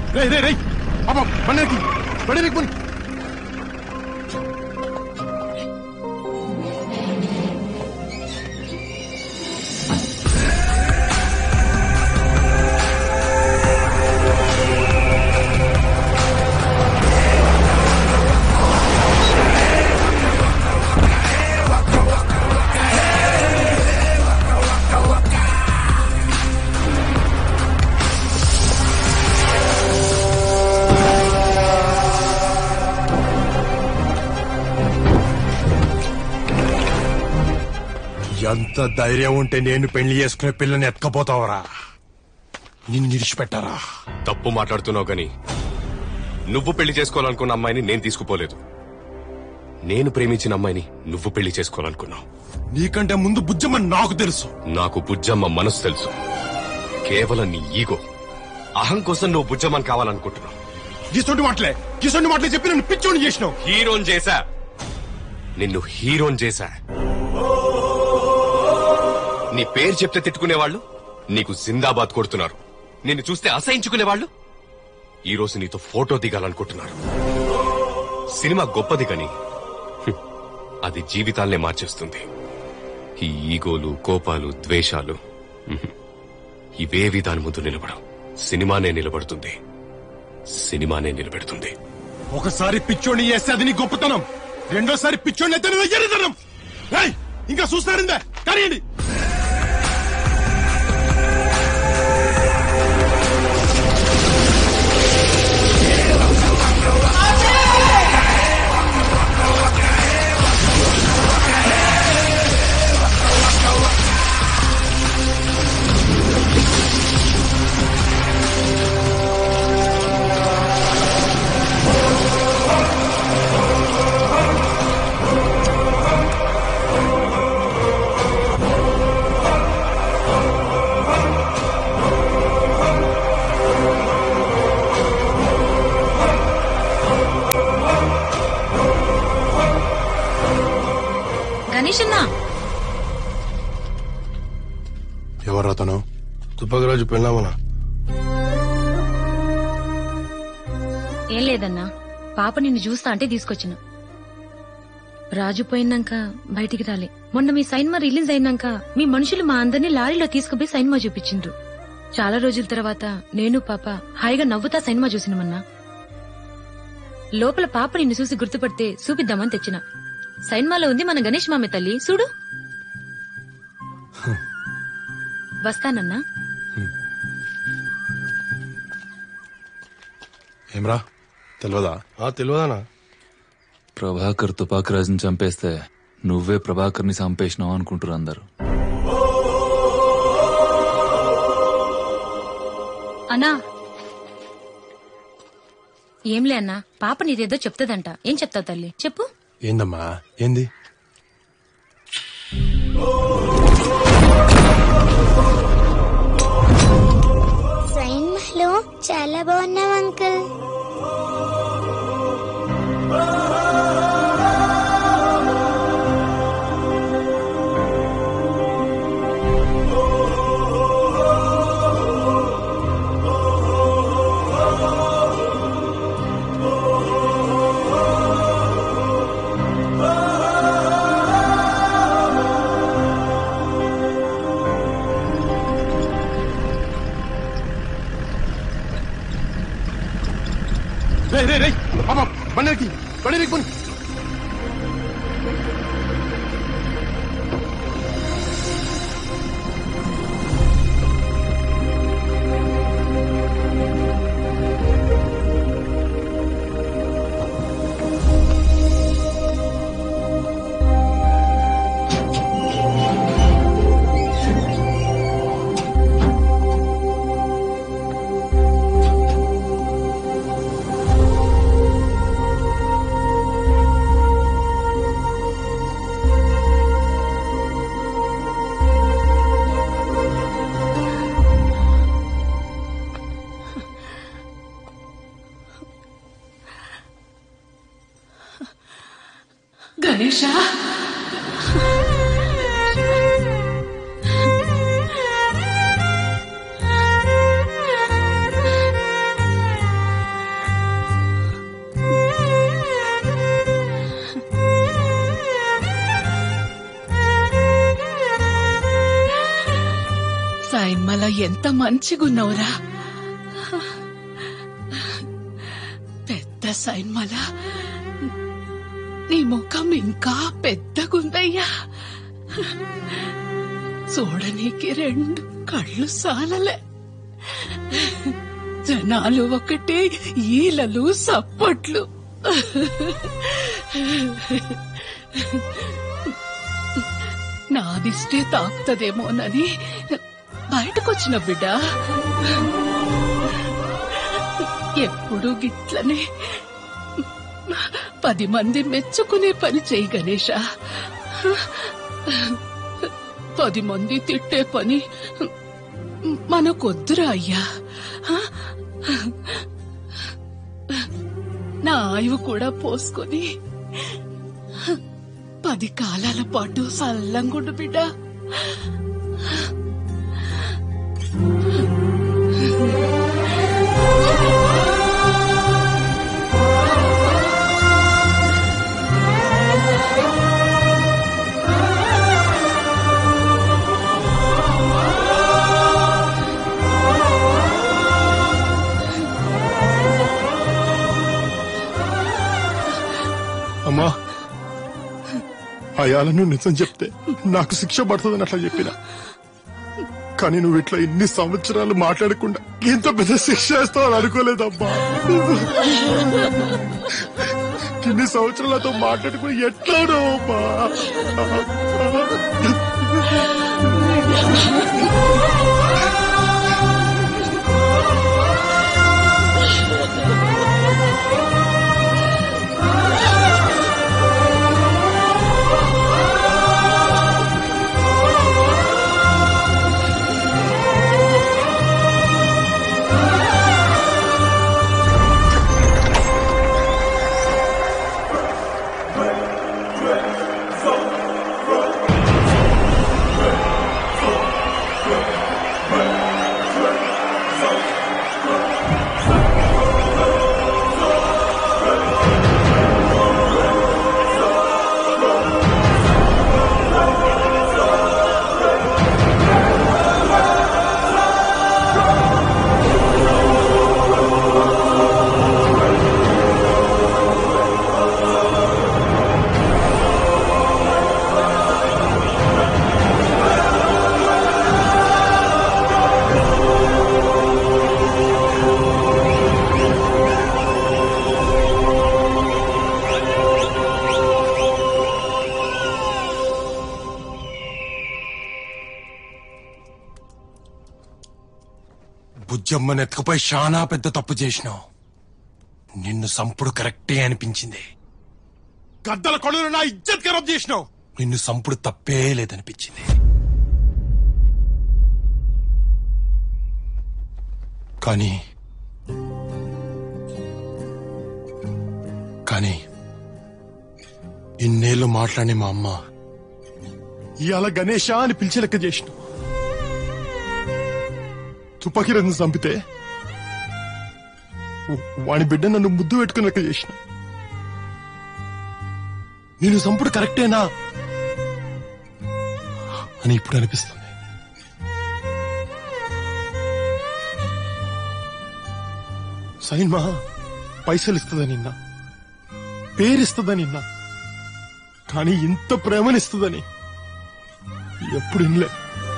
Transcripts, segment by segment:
రే రే రే పాపం బండకి బండకి పోని ఎంత ధైర్యం ఉంటే నేను పెళ్లి చేసుకునే పిల్లని ఎత్తుకపోతావరా నిన్ను విడిచిపెట్టారా తప్పు మాట్లాడుతున్నావు గాని నువ్వు పెళ్లి చేసుకోవాలనుకున్న అమ్మాయిని నేను తీసుకుపోలేదు నేను ప్రేమించిన అమ్మాయిని నువ్వు పెళ్లి చేసుకోవాలనుకున్నావు నీకంటే ముందు బుజ్జమ్మని నాకు తెలుసు నాకు బుజ్జమ్మ మనసు తెలుసు కేవలం నీ ఈగో అహం కోసం నువ్వు బుజ్జమ్మని కావాలనుకుంటున్నావు గీసొంటి మాటలే గీసొంటి మాటలే చెప్పి నన్ను పిచ్చోని చేసినావు హీరోన్ చేశా నిన్ను హీరోన్ చేశా నీ పేరు చెప్తే తిట్టుకునేవాళ్ళు నీకు జిందాబాద్ కొడుతున్నారు నిన్ను చూస్తే అసహించుకునేవాళ్ళు ఈ రోజు నీతో ఫోటో దిగాలనుకుంటున్నారు సినిమా గొప్పది కానీ హ్మ్, అది జీవితాల్నే మార్చేస్తుంది ఈ ఈగోలు కోపాలు ద్వేషాలు హ్మ్, ఇవేవి దాని ముందు నిలబడవు సినిమానే నిలబడుతుంది సినిమానే నిలబెడుతుంది ఒకసారి పిచ్చోని చేస్తే అది నీ గొప్పతనం రెండోసారి పిచ్చోని అయితే నీ ఎర్రతనం ఏయ్, ఇంకా చూస్తారిందే కానీ గణేష్ అన్నా ఎవరు అతను తుప్పకరాజు పెళ్ళామనా ఏం లేదన్నా పాప నిన్ను చూస్తా అంటే తీసుకొచ్చిన రాజు పోయినాక బయటికి రాలే మొన్న మీ సైన్మా రిలీజ్ అయినాక మీ మనుషులు మా అందరినీ లారీలో తీసుకుపోయి సైన్మా చూపించిండ్రు చాలా రోజుల తర్వాత నేను పాప హాయిగా నవ్వుతా సైన్మా చూసినమన్నా లోపల పాప నిన్ను చూసి గుర్తుపడితే చూపిద్దామని తెచ్చిన సైన్మాలో ఉంది మన గణేష్ మామె తల్లి చూడు వస్తానన్నా ఏమ్రా తెలియదా ఆ తెలియదానా ప్రభాకర్ తుపాకరాజుని చంపేస్తే నువ్వే ప్రభాకర్ని చంపేసినావు అనుకుంటారు అందరు అన్నా ఏంలే అన్నా పాప నీదేదో చెప్తుందంట ఏం చెప్తావు తల్లి చెప్పు ఏందమ్మా ఏంది సైన్మాలో చాలా బాగున్నావు అంకుల్ రే రే రే పాపం బండకి బండకి పోని గణేష ఎంత మంచిగున్నావురా పెద్ద సైన్మల నీ ముఖం ఇంకా పెద్దగుందయ్యా చూడనీకి రెండు కళ్ళు సాలలే జనాలు ఒకటే ఈలలు సప్పట్లు నాదిష్టే తాకుతదేమోనని బయటకొచ్చిన బిడ్డ ఎప్పుడు గిట్లనే పది మంది మెచ్చుకునే పని చేయి గణేష పది మంది తిట్టే పని మనకొద్దురా అయ్యా నా ఆయువు కూడా పోసుకొని పది కాలాల పాటు సల్లంగుండు బిడ్డ అమ్మా అయాలను నిజం చెప్తే నాకు శిక్ష పడుతుందని అట్లా చెప్పిన కానీ నువ్వు ఇట్లా ఇన్ని సంవత్సరాలు మాట్లాడకుండా ఇంత పెద్ద శిక్ష వేస్తావని అనుకోలేదమ్మా ఇన్ని సంవత్సరాలతో మాట్లాడుకుని ఎట్లాడో అమ్మా బుజ్జమ్మని ఎత్తుకుపోయి చాలా పెద్ద తప్పు చేసినావు నిన్ను సంపుడు కరెక్టే అనిపించింది గద్దల కొడులు నా ఇజ్జత్ ఖరాబ్ చేసినావు నిన్ను సంపుడు తప్పే లేదనిపించింది కానీ కానీ ఇన్నేళ్ళు మాట్లాడి మా అమ్మ ఇవాళ గణేష అని పిలిచి లెక్క చేసినావు తుపాకీ రథం చంపితే వ- వాని బిడ్డ నన్ను ముద్దు పెట్టుకుని లెక్క చేసిన నేను చంపుడు కరెక్టేనా అని ఇప్పుడు అనిపిస్తుంది సైన్మా పైసలు ఇస్తుందని నిన్న పేరిస్తుందని నిన్న కానీ ఇంత ప్రేమనిస్తుందని ఎప్పుడు ఇన్లే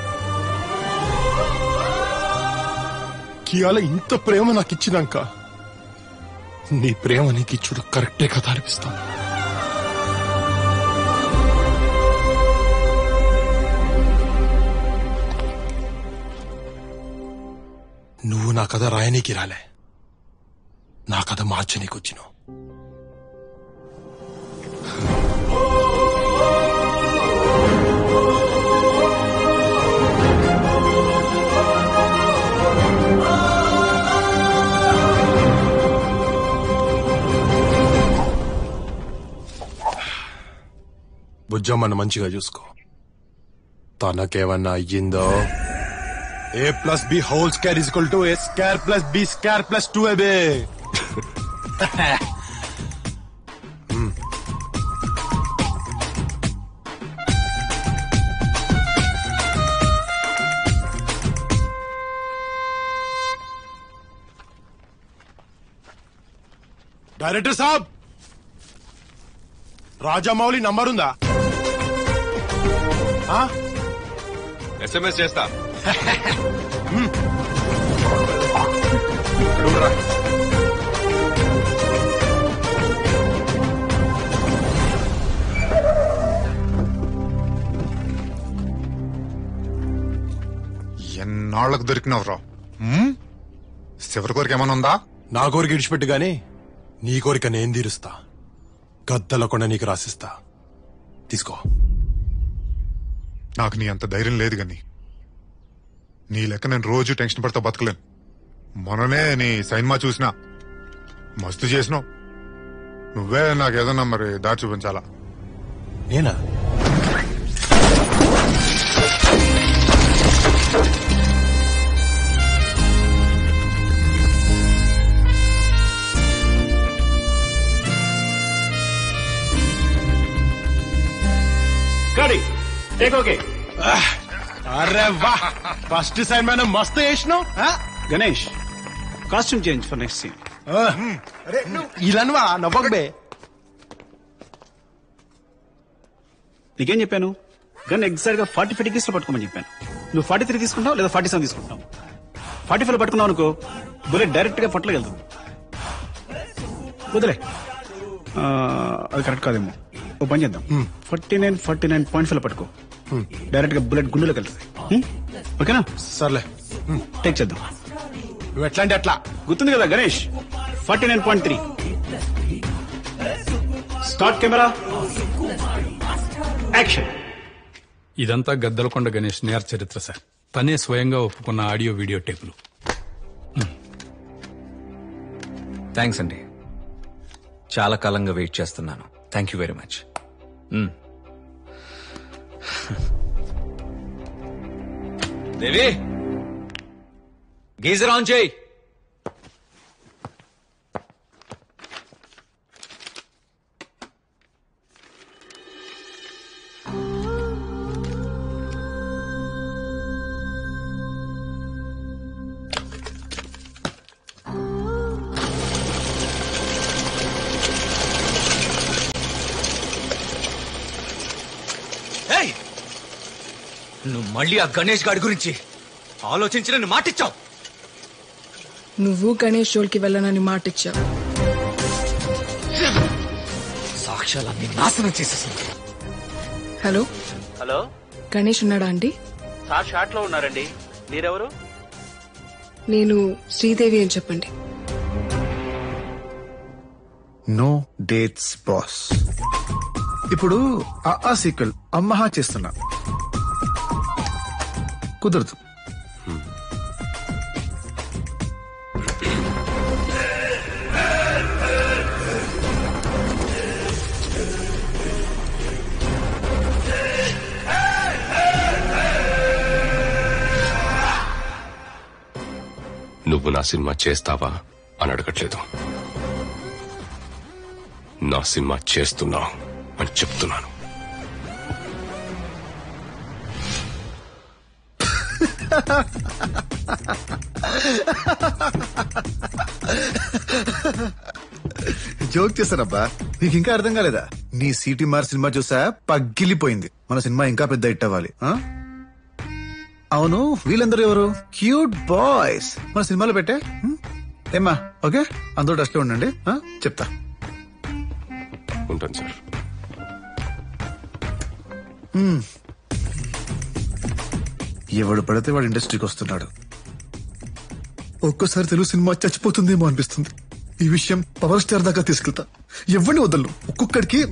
కియాల ఇంత ప్రేమ నాకు ఇచ్చినాక నీ ప్రేమ నీకు ఇచ్చుడు కరెక్టే కదా అనిపిస్తాను నువ్వు నా కథ రాయనీకి రాలే నా కథ మార్చనీకి వచ్చినావు బుజ్జమ్మను మంచిగా చూసుకో తనకేమన్నా అయ్యిందో A plus B whole square is equal to A square plus B square plus two బే డైరెక్టర్ సాబ్ రాజమౌళి నంబర్ ఉందా ఆ? ఎస్ఎంఎస్ చేస్తా ఎన్నాళ్లకు దొరికినవరా చివరి కోరిక ఏమైనా ఉందా నా కోరిక ఇడిచిపెట్టు గాని నీ కోరిక నేను తీరుస్తా గద్దల కొండ నీకు రాసిస్తా తీసుకో నాకు నీ అంత ధైర్యం లేదు గాని నీ లెక్క నేను రోజు టెన్షన్ పడతా బతకలేను మొన్ననే నీ సైన్మా చూసినా మస్తు చేసినావు నువ్వే నాకు ఏదన్నా మరి దారి చూపించాలా నేనా అరే వా ఫస్ట్ సైన్ మ్యాన్ మస్తు వేసినావు Ganesh costume change for next scene ఇలన్వా నవ్వకు బే నీకేం చెప్పాను గన్ ఎగ్జాక్ట్ గా ఫార్టీ ఫైవ్ డిగ్రీస్ లో పట్టుకోమని చెప్పాను నువ్వు ఫార్టీ త్రీ తీసుకుంటావు లేదా ఫార్టీ సెవెన్ తీసుకుంటావు ఫార్టీ ఫైవ్ పట్టుకున్నావు అనుకో బుల్లెట్ డైరెక్ట్ గా పొట్టలోకి వెళ్తుంది వదిలే ఆ, అది కరెక్ట్ కాదేమో ఓ పని చేద్దాం forty nine forty nine point five పట్టుకో డైరెక్ట్ గా బుల్లెట్ గుండెలోకి వెళ్తుంది హ్మ్? ఓకేనా సర్లే టేక్ చేద్దాం నువ్వు ఎట్లా అంటే అట్లా గుర్తుంది కదా Ganesh forty nine point three start camera action ఇదంతా గద్దలకొండ గణేష్ నేర చరిత్ర సార్ తనే స్వయంగా ఒప్పుకున్న ఆడియో వీడియో టేపులు థ్యాంక్స్ అండి చాలా కాలంగా వెయిట్ చేస్తున్నాను thank you very much Devi geyser on చేయి ఏయ్! నువ్వు మళ్ళీ ఆ గణేష్ గాడి గురించి ఆలోచించి నన్ను మాటిచ్చావు నువ్వు గణేష్ జోల్కి వెళ్ళనని మాటిచ్చావు సాక్ష్యాలన్నీ నాశనం చేసేసింది హలో హలో గణేష్ ఉన్నాడా అండి సార్ షాట్ లో ఉన్నారండి మీరెవరు నేను శ్రీదేవి అని చెప్పండి నో డేట్స్ బాస్ ఇప్పుడు ఆ ఆ సీక్వెల్ అమ్మహా చేస్తున్నా కుదరదు నువ్వు నా సినిమా చేస్తావా అని అడగట్లేదు నా సినిమా చేస్తున్నావు అని చెప్తున్నాను జోక్ చేశానబ్బా నీకు ఇంకా అర్థం కాలేదా నీ సిటీ మార్ సినిమా చూసా పగిలిపోయింది మన సినిమా ఇంకా పెద్ద హిట్ అవ్వాలి ఆ? అవును వీళ్ళందరూ ఎవరు క్యూట్ బాయ్స్ మన సినిమాలో పెట్టే హ్మ్? ఏమ్మా ఓకే అందరూ డస్ట్ లో ఉండండి ఆ? చెప్తా ఉంటాను సార్ ఎవడు పడితే వాడు ఇండస్ట్రీకి వస్తున్నాడు ఒక్కోసారి తెలుగు సినిమా చచ్చిపోతుందేమో అనిపిస్తుంది ఈ విషయం పవర్ స్టార్ దాకా తీసుకెళ్తా ఎవరిని వదలను ఒక్కొక్కడికి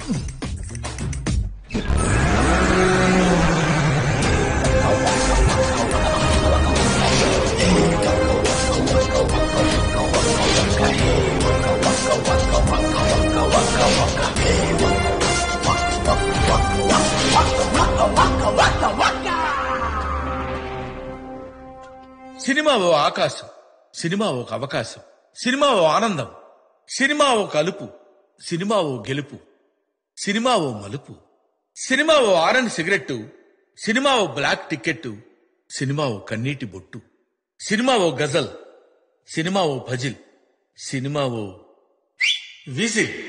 సినిమా ఓ ఆకాశం సినిమా ఒక అవకాశం సినిమా ఓ ఆనందం సినిమా ఓ కలుపు సినిమా ఓ గెలుపు సినిమా ఓ మలుపు సినిమా ఓ ఆరెంజ్ సిగరెట్టు సినిమా ఓ బ్లాక్ టికెట్టు సినిమా ఓ కన్నీటి బొట్టు సినిమా ఓ గజల్ సినిమా ఓ భజిల్ సినిమా ఓ విజిల్